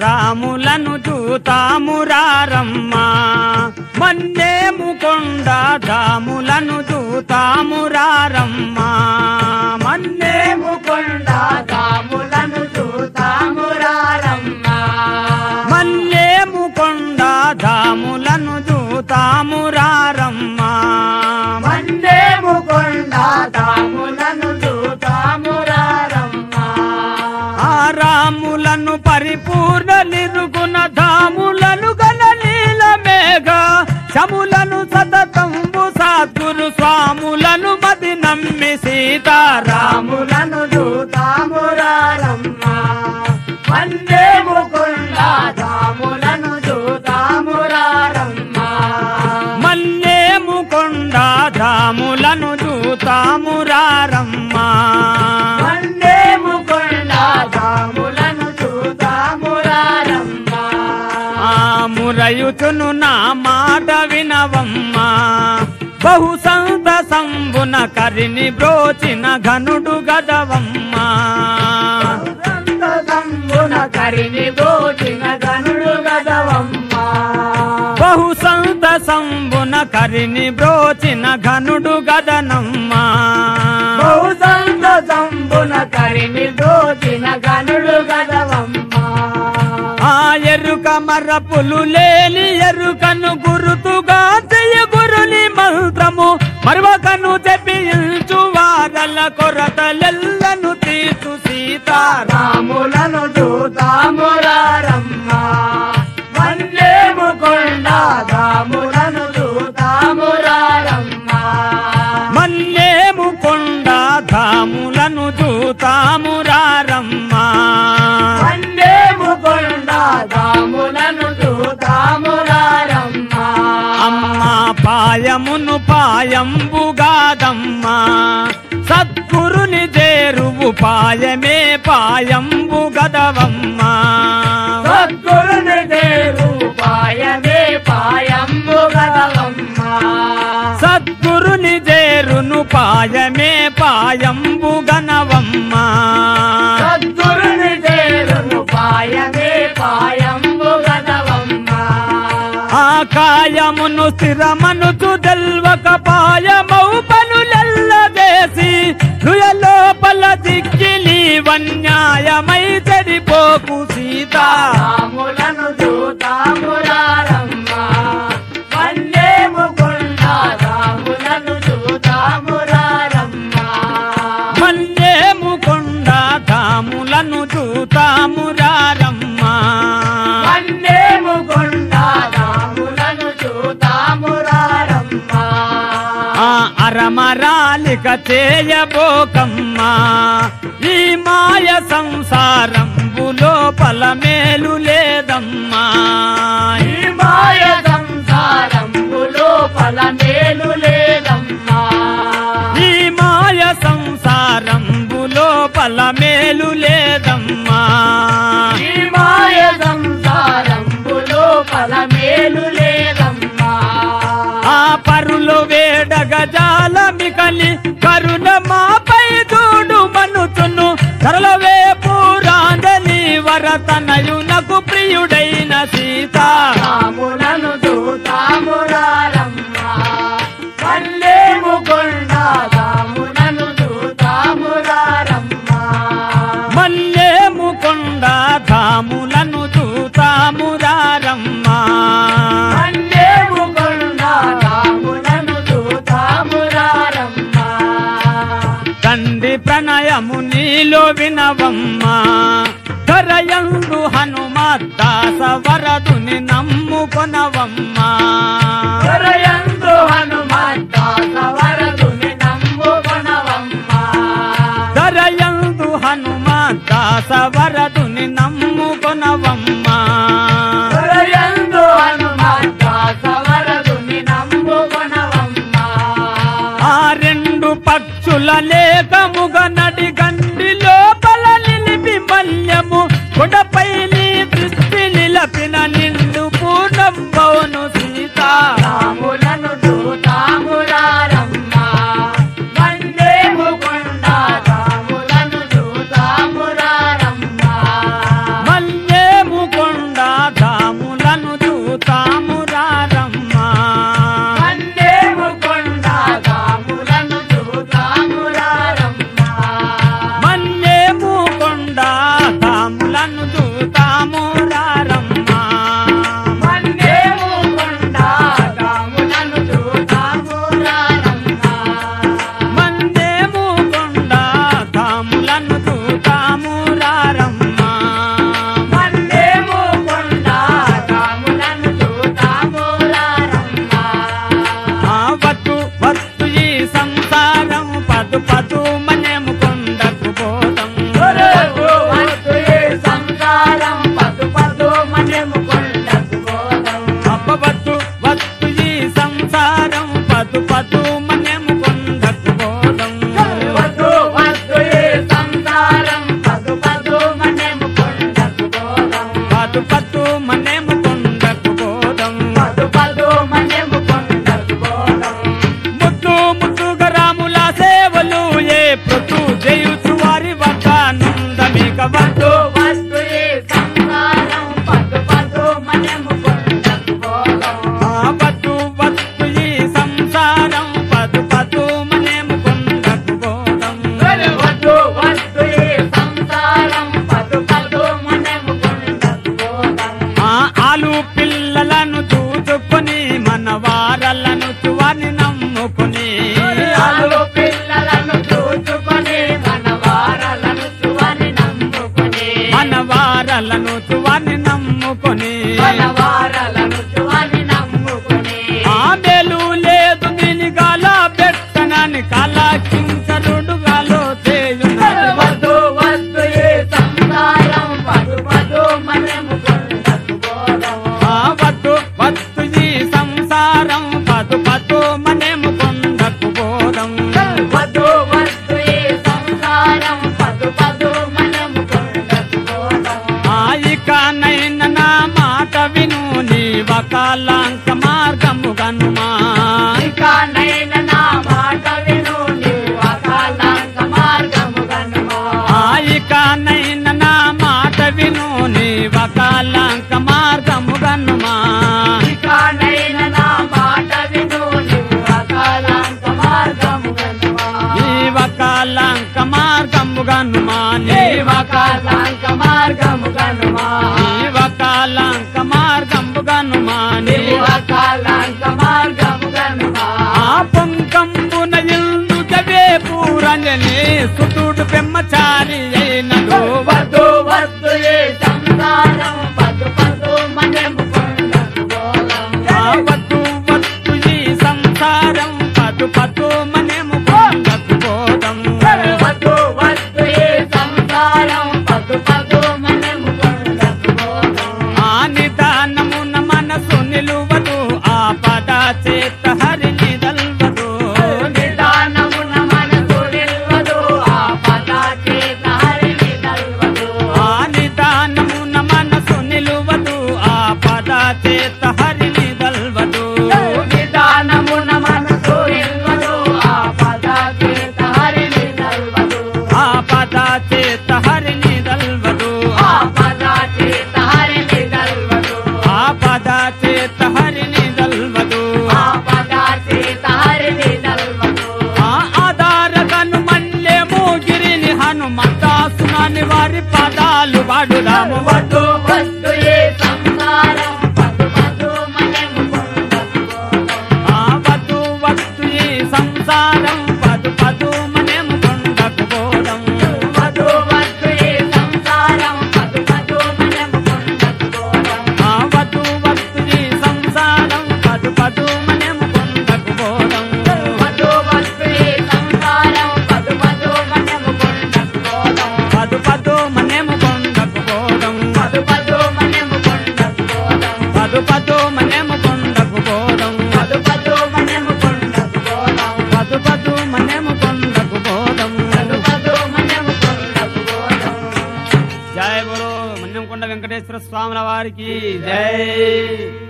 రాములను చూతామురారమ్మా మన్నేము కొండ దాములను చూతామురారమ్మా మన్నేము కొండ దాములను చూతామురారమ్మా మల్లేము కొండ దాములను చూతామురారమ్మా వందేము కొండ దాములను చూతామురారమ్మా ఆ రాములను పరిపూర్ణ నిరుగుణ ధాములను గల నీల మేఘ శములను సతతంబు సద్గురు స్వాములను మది నమ్మి సీతారాము రాములను చూతామురారమ్మా వందేము కొండ దాములను చూతామురారమ్మా మల్లేము కొండ ధాములను చూతామురారమ్మా వందేము కొండ దాములను చూతామురారమ్మా ఆ మురయుచును నా మాట వినవమ్మా బహు సంతసంబున కరిని బ్రోచిన ఘనుడు గదవమ్మా సంబున కరిని గోచిన గనుడు గదవమ్మా బహు సంతసంబున కరిని బ్రోచిన ఘనుడు గదనమ్మా బహు సంబున కరిని గోచిన గనుడు గదవమ్మా ఆ ఎరుక మరపులు లేని ఎరుకను గురుతుగా చెయ్య గురుని మంత్రము మరవకను తెప్పించు వారల కొరతలెల్లను తీర్చు సీతారా రాములను చూతామురారమ్మా వందేము కొండ రాములను చూతామురారమ్మా మల్లేము కొండ ధాములను చూతామురారమ్మా వందేము కొండ రాములను చూతామురారమ్మా అమ్మా పాయమును పాయంబుగాదమ్మా సద్గురుని చేరువు పాయమే పాయంబు గదవమ్మా సద్గురుని దేరు పాయమే పాయంబు గదవమ్మా సద్గురుని చేరును పాయమే పాయంబు గనవమ్మా సద్గురుని దేరును పాయమే పాయంబు గదవమ్మా ఆ కాయమును స్థిరమనుచు తెల్వక పాయమౌ పనులెల్ల చేసి లోపల దిక్కిలి వన్యాయమై చెడిపోకు సీత రాములను చూతామురారమ్మా వందేము కొండ రాములను చూతామురారమ్మా మల్లేము కొండ ధాములను చూతామురారమ్మా వందేము కొండ రాములను చూతామురారమ్మా ఆ అరమరాలిక చేయబోకమ్మా ఈ మాయ సంసారంబులో పలమేలు లేదమ్మా ఈ మాయ సంసారంబులో ఫలమేలు లేదమ్మా ఈ మాయ సంసారంబులో పలమేలు లేదమ్మా ఈ మాయ సంసారంబులో ఫలమేలు లేదమ్మా ఆ పరులు వేడగజాల మికలి కరుణ మాపై చూడు మనుచును సరళవే పూరాంజలి వరతనయునకు ప్రియుడైన సీత రాములను చూతామురారమ్మా వల్లేము కొండ రాములను చూతామురారమ్మా మల్లేము కొండ ధాములను చూతామురారమ్మా వల్లేము కొండ రాములను చూతామురారమ్మా తండ్రి ప్రణయము నీలో వినవమ్మా కరయందు హనుమద్దాస వరదుని నమ్ముకొనవమ్మా హృదయందు హనుమంతాస వరదుని నమ్ముకొనవమ్మా దరయందు హనుమద్దాస వరదుని నమ్ముకొనవమ్మా హృదయందు హనుమంతాస వరదుని నమ్ముకొనవమ్మా ఆ రెండు పక్షుల లేకముగ నడి గండి లోపల నిలిపి మల్యము కొడపై నీ దృష్టి నిలపిన నిండు పూర్ణం బౌను సీత రాములను చూతామురారమ్మా వందేము కొండ రాములను చూతామురారమ్మా మల్లేము కొండ పదు పదు మనము కొండకు పోదాం వద్దు వద్దు ఈ సంసారం పదు పదు మనము కొండకు పోదాం పదు పదు మనము కొండకు పోదాం పదు పదు మనము కొండకు పోదాం ముద్దు ముద్దుగా రాముల సేవలు ఏ ప్రతు చేయుచు వారి వద్ద నుందమిక వద్దు వద్దు వద్దు ఈ సంసారం పదు పదు మనము కొండకు పోదాం ఆ వద్దు వద్దు ఈ సంసారం పదు పదు మనము కొండకు పోదాం వద్దు వద్దు ఈ సంసారం పదు పదు మనము కొండకు పోదాం ఆ ఆలు పిల్లలను చూచుకొని మన వారలను చువని నమ్ముకుని ఆలు పిల్లలను చూచుకొని మన వారలను చువని నమ్ముకొని మన వారలను చువని నమ్ముకొని మన వారలను చువని నమ్ముకొని ఆ మేలు లేదు దీని గాల పెట్టనని కళా కింకరుడు గాలో చేయున్నది వద్దు వద్దు ఈ సంసారం పదు పదు మనము కొండకు పోదాం ఆ వద్దు వద్దు ఈ సంసారం పదు పదు మనము కొండకు పోదాం వద్దు వద్దు ఈ సంసారం పదు పదు మనము కొండకు పోదాం ఆయికానైన నా మాట విను నీ వకాలాంక మార్గము గనుమా ఇకనైన నా మాట విను నీవు అకాలాంక మార్గము గనుమా ఆయికానైన నా మాట విను నీ వకాలాంక మార్గము గనుమా ఇకనైన నా మాట విను నీవు అకాలాంక మార్గము గనుమా నీ వకాలాంక మార్గము గనుమా నీ అకాలాంక మార్గము గనుమా నీ వకాలాంక మార్గము గనుమా నీ నీవు అకాలాంక మార్గము గనుమా ఆ పొంకంబున ఇల్లు జవే పూరంజని సుతుడు పెమ్మచారి అయినడు వద్దు వద్దు ఏ సంసారం పదు పదు మనము కొండకు పోదాం ఆ వద్దు వద్దు ఈ సంసారం పదు పదు మనము కొండకు పోదాం వద్దు వద్దు ఏ సంసారం పదు పదు మనము కొండకు పోదాం ఆ నిదానమున మనసు నిలువదు ఆ పద చేత హరిని దల్వదు నిదానమున మనసు నిల్వదు ఆ పద చేత హరిని నల్వదు ఆ నిదానమున మనసు నిలువదు ఆ పద చేత హరిని దల్వదు నిదానమున మనసు నిల్వదు ఆ పద చేత హరిని నల్వదు ఆ పద చేత హరిని దల్వదు ఆ పద చేత హరిని నల్వదు ఆ పద చేత హరిని దల్వదు ఆ పద చేత హరిని నల్వదు ఆ ఆధారగను మల్లెము గిరిని హనుమంతాసునాని వారి పదాలు వాడుదాము వద్దు వద్దు ఏ సంసారం పదు పదు మనము కొండకు పోదాం ఆ వద్దు వద్దు ఈ సంసారం పదు పదు మనము కొండకు పోదాం వద్దు వద్దు ఏ సంసారం పదు పదు మనము కొండకు పోదాం ఆ వద్దు వద్దు ఈ సంసారం పదు పదు మనము కొండకు పోదాం వద్దు వద్దు ఏ సంసారం పదు పదు మనము కొండకు పోదాం పదు పదు మనము కొండకు పోదాం పదు పదు మనము కొండకు పోదాం పదు పదు మనము కొండకు పోదాం పదు పదు మనము కొండకు పోదాం పదు పదు మనము కొండకు పోదాం పదు పదు మనము కొండకు పోదాం జయ బోలో మన్యం కొండ వెంకటేశ్వర స్వాముల వారికి జై